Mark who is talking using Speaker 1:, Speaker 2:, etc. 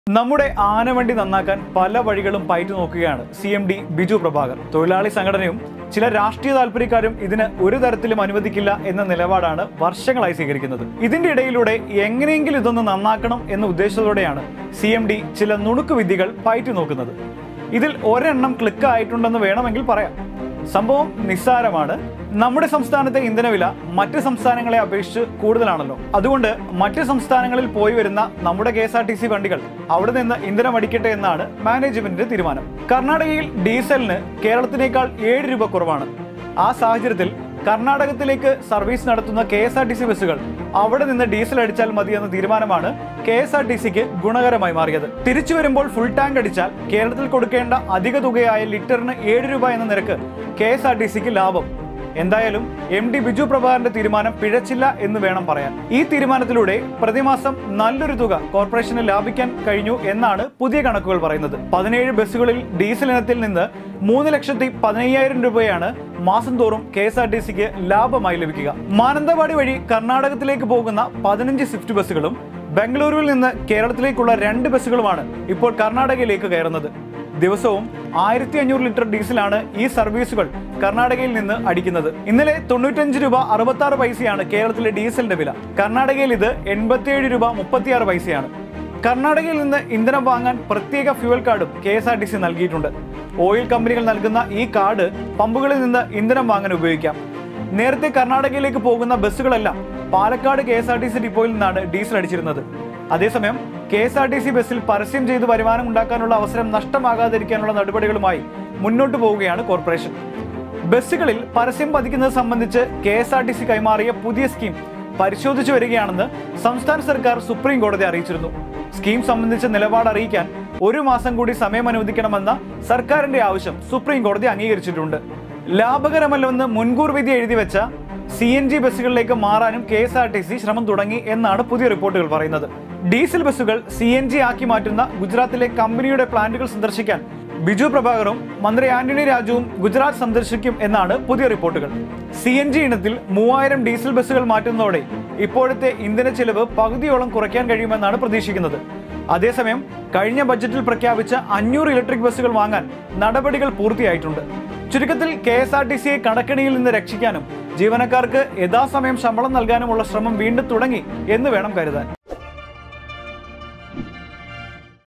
Speaker 1: നമ്മുടെ ആനവണ്ടി നന്നാക്കാൻ പല വഴികളും പയറ്റു നോക്കുകയാണ് C M D Biju Prabhakar തൊഴിലാളി സംഘടനയും ചില രാഷ്ട്രീയ താല്പര്യക്കാരും ഇതിന് ഒരു തരത്തിലും അനുവദിക്കില്ല എന്ന നിലപാടാണ് വർഷങ്ങളായി സ്വീകരിക്കുന്നത് ഇതിന്റെ ഇടയിലൂടെ എങ്ങനെയെങ്കിലും ഇതൊന്ന് നന്നാക്കണം എന്ന ഉദ്ദേശത്തോടെയാണ് സി എം ഡി ചില നുണുക്ക് വിദ്യകൾ പയറ്റു നോക്കുന്നത് ഇതിൽ ഒരെണ്ണം ക്ലിക്ക് ആയിട്ടുണ്ടെന്ന് വേണമെങ്കിൽ പറയാം സംഭവം നിസ്സാരമാണ് നമ്മുടെ സംസ്ഥാനത്തെ ഇന്ധനവില മറ്റ് സംസ്ഥാനങ്ങളെ അപേക്ഷിച്ച് കൂടുതലാണല്ലോ അതുകൊണ്ട് മറ്റ് സംസ്ഥാനങ്ങളിൽ പോയി വരുന്ന നമ്മുടെ K S R T C വണ്ടികൾ അവിടെ നിന്ന് ഇന്ധനം അടിക്കട്ടെ എന്നാണ് മാനേജ്മെന്റിന്റെ തീരുമാനം കർണാടകയിൽ ഡീസലിന് കേരളത്തിനേക്കാൾ ഏഴ് രൂപ കുറവാണ് ആ സാഹചര്യത്തിൽ കർണാടകത്തിലേക്ക് സർവീസ് നടത്തുന്ന K S R T C ബസ്സുകൾ അവിടെ നിന്ന് ഡീസൽ അടിച്ചാൽ മതി എന്ന തീരുമാനമാണ് കെ എസ് ആർ ടി സിക്ക് ഗുണകരമായി മാറിയത് തിരിച്ചു വരുമ്പോൾ ഫുൾ ടാങ്ക് അടിച്ചാൽ കേരളത്തിൽ കൊടുക്കേണ്ട അധിക തുകയായ ലിറ്ററിന് ഏഴ് രൂപ എന്ന നിരക്ക് കെ എസ് ആർ ടി സിക്ക് ലാഭം എന്തായാലും എം ഡി ബിജു പ്രഭാകരന്റെ തീരുമാനം പിഴച്ചില്ല എന്ന് വേണം പറയാൻ ഈ തീരുമാനത്തിലൂടെ പ്രതിമാസം നല്ലൊരു തുക കോർപ്പറേഷന് ലാഭിക്കാൻ കഴിഞ്ഞു എന്നാണ് പുതിയ കണക്കുകൾ പറയുന്നത് പതിനേഴ് ബസ്സുകളിൽ ഡീസൽ ഇനത്തിൽ നിന്ന് മൂന്ന് ലക്ഷത്തി പതിനയ്യായിരം രൂപയാണ് മാസം തോറും കെ എസ് ആർ ടി സിക്ക് ലാഭമായി ലഭിക്കുക മാനന്തവാടി വഴി കർണാടകത്തിലേക്ക് പോകുന്ന പതിനഞ്ച് സ്വിഫ്റ്റ് ബസ്സുകളും ബംഗളൂരുവിൽ നിന്ന് കേരളത്തിലേക്കുള്ള രണ്ട് ബസ്സുകളുമാണ് ഇപ്പോൾ കർണാടകയിലേക്ക് കയറുന്നത് ദിവസവും ആയിരത്തി അഞ്ഞൂറ് ലിറ്റർ ഡീസലാണ് ഈ സർവീസുകൾ കർണാടകയിൽ നിന്ന് അടിക്കുന്നത് ഇന്നലെ തൊണ്ണൂറ്റഞ്ച് രൂപ അറുപത്തി ആറ് പൈസയാണ് കേരളത്തിലെ ഡീസലിന്റെ വില കർണാടകയിൽ ഇത് എൺപത്തിയേഴ് രൂപ മുപ്പത്തിയാറ് പൈസയാണ് കർണാടകയിൽ നിന്ന് ഇന്ധനം വാങ്ങാൻ പ്രത്യേക ഫ്യൂവൽ കാർഡും K S R T C നൽകിയിട്ടുണ്ട് ഓയിൽ കമ്പനികൾ നൽകുന്ന ഈ കാർഡ് പമ്പുകളിൽ നിന്ന് ഇന്ധനം വാങ്ങാൻ ഉപയോഗിക്കാം നേരത്തെ കർണാടകയിലേക്ക് പോകുന്ന ബസ്സുകളെല്ലാം Palakkad K S R T C ഡിപ്പോയിൽ നിന്നാണ് ഡീസൽ അടിച്ചിരുന്നത് അതേസമയം K S R T C ബസ്സിൽ പരസ്യം ചെയ്ത് വരുമാനം ഉണ്ടാക്കാനുള്ള അവസരം നഷ്ടമാകാതിരിക്കാനുള്ള നടപടികളുമായി മുന്നോട്ട് പോവുകയാണ് കോർപ്പറേഷൻ ബസ്സുകളിൽ പരസ്യം പതിക്കുന്നത് സംബന്ധിച്ച് K S R T C കൈമാറിയ പുതിയ സ്കീം പരിശോധിച്ചു വരികയാണെന്ന് സംസ്ഥാന സർക്കാർ സുപ്രീം കോടതി അറിയിച്ചിരുന്നു സ്കീം സംബന്ധിച്ച നിലപാട് അറിയിക്കാൻ ഒരു മാസം കൂടി സമയം അനുവദിക്കണമെന്ന സർക്കാരിന്റെ ആവശ്യം സുപ്രീം കോടതി അംഗീകരിച്ചിട്ടുണ്ട് ലാഭകരമല്ലെന്ന് മുൻകൂർ വിധി എഴുതി വെച്ച സി എൻ ജി ബസ്സുകളിലേക്ക് മാറാനും K S R T C ശ്രമം തുടങ്ങി എന്നാണ് പുതിയ റിപ്പോർട്ടുകൾ പറയുന്നത് ഡീസൽ ബസ്സുകൾ സി എൻ ജി ആക്കി മാറ്റുന്ന ഗുജറാത്തിലെ കമ്പനിയുടെ പ്ലാന്റുകൾ സന്ദർശിക്കാൻ ബിജു പ്രഭാകറും മന്ത്രി ആന്റണി രാജുവും ഗുജറാത്ത് സന്ദർശിക്കും എന്നാണ് പുതിയ റിപ്പോർട്ടുകൾ സി എൻ ജി ഇനത്തിൽ മൂവായിരം ഡീസൽ ബസ്സുകൾ മാറ്റുന്നതോടെ ഇപ്പോഴത്തെ ഇന്ധന ചെലവ് പകുതിയോളം കുറയ്ക്കാൻ കഴിയുമെന്നാണ് പ്രതീക്ഷിക്കുന്നത് അതേസമയം കഴിഞ്ഞ ബജറ്റിൽ പ്രഖ്യാപിച്ച അഞ്ഞൂറ് ഇലക്ട്രിക് ബസ്സുകൾ വാങ്ങാൻ നടപടികൾ പൂർത്തിയായിട്ടുണ്ട് ചുരുക്കത്തിൽ കെ എസ് ആർ ടി സിയെ കടക്കണിയിൽ നിന്ന് രക്ഷിക്കാനും ജീവനക്കാർക്ക് യഥാസമയം ശമ്പളം നൽകാനുമുള്ള ശ്രമം വീണ്ടും തുടങ്ങി എന്ന് വേണം കരുതാൻ